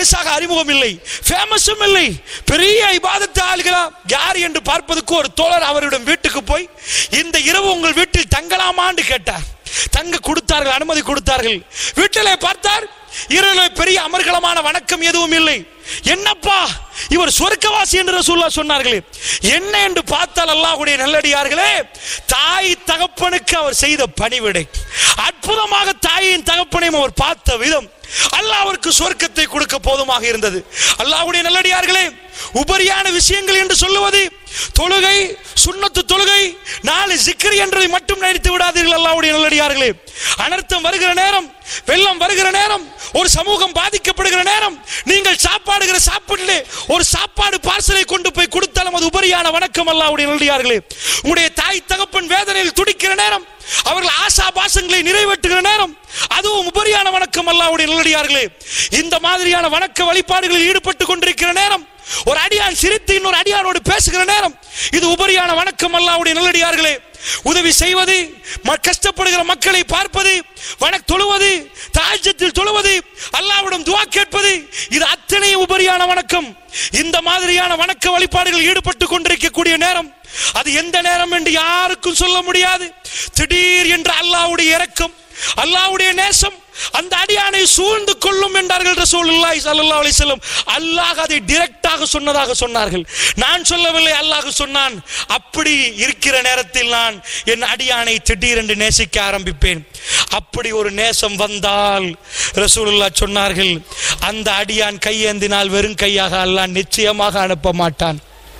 பெருசாக அறிமுகம் இல்லை ஃபேமஸும் இல்லை பெரிய இபாதத்து ஆளுகளா யார் என்று பார்ப்பதற்கு ஒரு தோழர் அவரிடம் வீட்டுக்கு போய் இந்த இரவு உங்கள் வீட்டில் தங்கலாமான்னு கேட்டார் தங்க கொடுத்தார்கள் அனுமதி கொடுத்தார்கள் வீட்டிலே பார்த்தார் இரவில் பெரிய அமர்கலமான வணக்கம் எதுவும் இல்லை என்னப்பா இவர் சொர்க்கவாசி என்று ரசூல்லா சொன்னார்களே என்ன என்று பார்த்தால் அல்லாஹ்வுடைய நல்லடியார்களே தாய் தகப்பனுக்கு அவர் செய்த பணிவிடை அற்புதமாக தாயின் தகப்பனையும் அவர் பார்த்த விதம் அல்லாஹ் அவருக்கு சொர்க்கத்தை கொடுக்க போதுமாக இருந்தது அல்லாஹ்வுடைய நல்லடியார்களே உபரியான விஷயங்கள் என்று சொல்லுவது தொழுகை சுன்னத்து தொழுகை நாலு சிக்கரி என்றதை மட்டும் நினைத்து விடாதீர்கள் அல்லாஹ்வுடைய நல்லடியார்களே அனர்த்தம் வருகிற நேரம் வெள்ளம் வருகிற நேரம் ஒரு சமூகம் பாதிக்கப்படுகிற நேரம் நீங்கள் சாப்பாடுகிற சாப்பாட்டிலே ஒரு சாப்பாடு பார்சலை கொண்டு போய் கொடுத்தாலும் அது உபரியான வணக்கம் அல்லாஹ்வுடைய நல்லடியார்களே உங்களுடைய தாய் தகப்பன் வேதனையில் துடிக்கிற நேரம் அவர்கள் ஆசா பாசங்களை நிறைவேற்றுகிற நேரம் அதுவும் உபரியான வணக்கம் அல்லாஹ்வுடைய நல்லடியார்களே இந்த மாதிரியான வணக்க வழிபாடுகளில் ஈடுபட்டு கொண்டிருக்கிற நேரம் ஒரு அடியான் சிரித்து இன்னொரு அடியானோடு பேசுகிற நேரம் இது உபரியான வணக்கம் அல்லாஹ்வுடைய நல்லடியார்களே உதவி செய்வது ம- கஷ்டப்படுகிற மக்களை பார்ப்பது வணக் தொழுவது தாஜத்தில் தொழுவது அல்லாஹ்விடம் துவா கேட்பது இது அத்தனை உபரியான வணக்கம் இந்த மாதிரியான வணக்க வழிபாடுகள் ஈடுபட்டு கொண்டிருக்கக்கூடிய நேரம் அது எந்த நேரம் என்று யாருக்கும் சொல்ல முடியாது திடீர் என்று அல்லாஹ்வுடைய இரக்கம் அல்லாஹ்வுடைய நேசம் அந்த அடியானை சூழ்ந்து கொள்ளும் என்றார்கள் ரசூலுல்லாஹி ஸல்லல்லாஹு அலைஹி வஸல்லம் அல்லாஹ் அதை டைரக்டாக சொன்னதாக சொன்னார்கள் நான் சொல்லவில்லை அல்லாஹ் சொன்னான் அப்படி இருக்கிற நேரத்தில் நான் என் அடியானை திடீரென்று நேசிக்க ஆரம்பிப்பேன் அப்படி ஒரு நேசம் வந்தால் ரசூலுல்லாஹ் சொன்னார்கள் அந்த அடியான் கையேந்தினால் வெறும் கையாக அல்லாஹ் நிச்சயமாக அனுப்ப மாட்டான்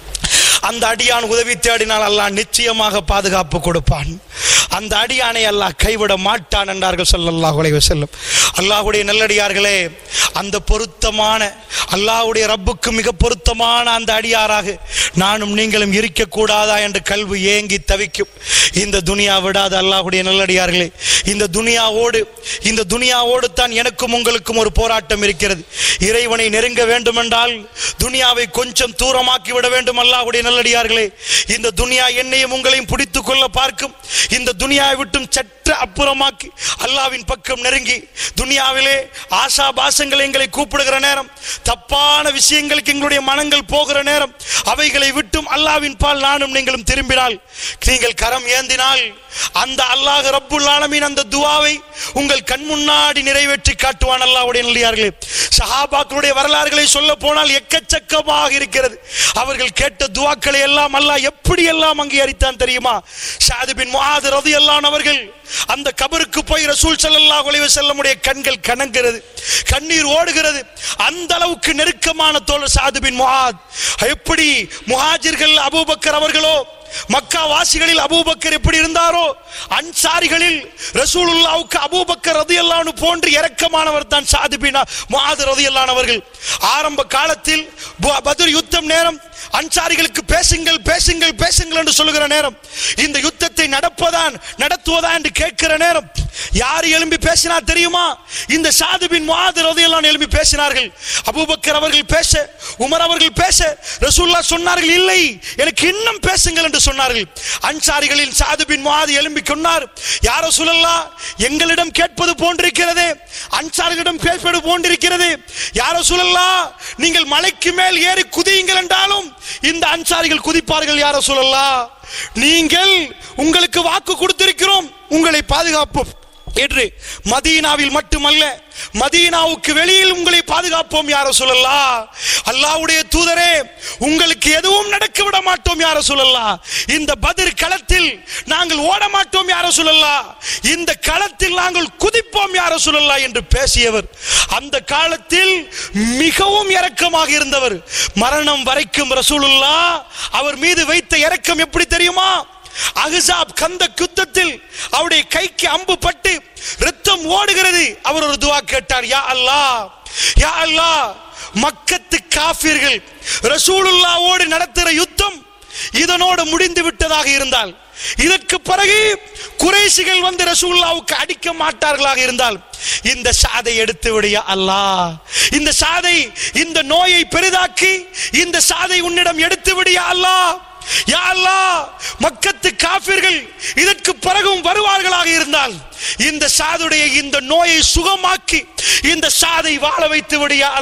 அந்த அடியான் உதவி தேடினால் அல்லாஹ் நிச்சயமாக பாதுகாப்பு கொடுப்பான் அந்த அடியானை அல்லாஹ் கைவிட மாட்டான் என்றார்கள் ஸல்லல்லாஹு அலைஹி வஸல்லம் அல்லாஹ்வுடைய நல்லடியார்களே அந்த பொருத்தமான அல்லாஹ்வுடைய ரப்புக்கு மிக பொருத்தமான அந்த அடியாராக நானும் நீங்களும் இருக்கக்கூடாதா என்று கல்வி ஏங்கி தவிக்கும் இந்த துனியா விடாத அல்லாஹ்வுடைய நல்லடியார்களே இந்த துனியாவோடு இந்த துனியாவோடு தான் எனக்கும் உங்களுக்கும் ஒரு போராட்டம் இருக்கிறது இறைவனை நெருங்க வேண்டுமென்றால் துனியாவை கொஞ்சம் தூரமாக்கி விட வேண்டும் அல்லாஹ்வுடைய நல்லடியார்களே இந்த துனியா என்னையும் உங்களையும் பிடித்துக் கொள்ள பார்க்கும் இந்த துனியாவை விட்டும் சற்று அப்புறமாக்கி அல்லாவின் பக்கம் நெருங்கி துனியாவிலே ஆசா பாசங்களை எங்களை கூப்பிடுகிற நேரம் தப்பான விஷயங்களுக்கு எங்களுடைய மனங்கள் போகிற நேரம் அவைகளை விட்டும் அல்லாவின் பால் நானும் நீங்களும் திரும்பினால் நீங்கள் கரம் ஏந்தினால் அந்த அல்லாஹ் ரப்புல் ஆலமீன் அந்த துவாவை உங்கள் கண் முன்னாடி நிறைவேற்றி காட்டுவான் அல்லாஹ்வுடைய நல்லியார்களே சஹாபாக்களுடைய வரலாறுகளை சொல்ல போனால் எக்கச்சக்கமாக இருக்கிறது அவர்கள் கேட்ட துவாக்களை எல்லாம் அல்லாஹ் எப்படி எல்லாம் அங்கீகரித்தான் தெரியுமா ஷாது பின் முஆது ரலியல்லாஹு அவர்கள் அந்த கபருக்கு போய் ரசூல் ஸல்லல்லாஹு அலைஹி வஸல்லமுடைய கண்கள் கனங்கிறது கண்ணீர் ஓடுகிறது அந்த அளவுக்கு நெருக்கமான தோழர் சாது பின் முஆத் எப்படி முஹாஜிர்கள் அபூபக்கர் அவர்களோ மக்கா வாசிகளில் அபூபக்கர் எப்படி இருந்தாரோ அன்சாரிகளில் ரசூலுல்லாவுக்கு அபூபக்கர் ரதியல்லானு போன்று இரக்கமானவர் தான் சாது பின் முஆத் ரதியல்லானவர்கள் ஆரம்ப காலத்தில் ப- பத்ர் யுத்தம் நேரம் அன்சாரிகளுக்கு பேசுங்கள் பேசுங்கள் பேசுங்கள் என்று சொல்லுகிற நேரம் இந்த யுத்தத்தை நடப்பதான் நடத்துவதா என்று கேட்கிற நேரம் யார் எழும்பி பேசினா தெரியுமா இந்த சாதுபின் முஆது ரலியல்லாஹு எழும்பி பேசினார்கள் அபூபக்கர் அவர்கள் பேச உமர் அவர்கள் பேச ரசூல்லா சொன்னார்கள் இல்லை எனக்கு இன்னும் பேசுங்கள் என்று சொன்னார்கள் அன்சாரிகளில் சாதுபின் முஆது எழும்பி சொன்னார் யார் ரசூலல்லா எங்களிடம் கேட்பது போன்றிருக்கிறதே அன்சாரிகளிடம் கேட்பது போன்றிருக்கிறது யார் ரசூலல்லா நீங்கள் மலைக்கு மேல் ஏறி குதியுங்கள் என்றாலும் இந்த அன்சாரிகள் குதிப்பார்கள் யார சொல்லலாம் நீங்கள் உங்களுக்கு வாக்கு கொடுத்திருக்கிறோம் உங்களை பாதுகாப்போம் என்று மதீனாவில் மட்டுமல்ல மதீனாவுக்கு வெளியில் உங்களை பாதுகாப்போம் யார சொல்லலாம் அல்லாஹ்வுடைய தூதரே உங்களுக்கு எதுவும் நடக்க விட மாட்டோம் யார சொல்லலாம் இந்த பதிர் களத்தில் நாங்கள் ஓட மாட்டோம் யார சொல்லலாம் இந்த களத்தில் நாங்கள் குதிப்போம் யார சொல்லலாம் என்று பேசியவர் அந்த காலத்தில் மிகவும் இரக்கமாக இருந்தவர் மரணம் வரைக்கும் ரசூலுல்லா அவர் மீது வைத்த இரக்கம் எப்படி தெரியுமா அஹ்ஸாப் கந்த யுத்தத்தில் அவருடைய கைக்கு அம்பு பட்டு ரத்தம் ஓடுகிறது அவர் ஒரு துவா கேட்டார் யா அல்லாஹ் யா அல்லாஹ் மக்கத்து காஃபிர்கள் ரசூலுல்லாவோடு நடத்துகிற யுத்தம் இதனோடு முடிந்து விட்டதாக இருந்தால் இதற்கு பிறகு குறைசிகள் வந்து ரசூலுல்லாவுக்கு அடிக்க மாட்டார்களாக இருந்தால் இந்த சாதை எடுத்து விடிய அல்லாஹ் இந்த சாதை இந்த நோயை பெரிதாக்கி இந்த சாதை உன்னிடம் எடுத்து விடிய அல்லாஹ் யா அல்லாஹ் மக்கத்து காபிர்கள் இதற்கு பிறகும் வருவார்களாக இருந்தால் இந்த சாதுடைய இந்த நோயை சுகமாக்கி இந்த சாதை வாழ வைத்து விடிய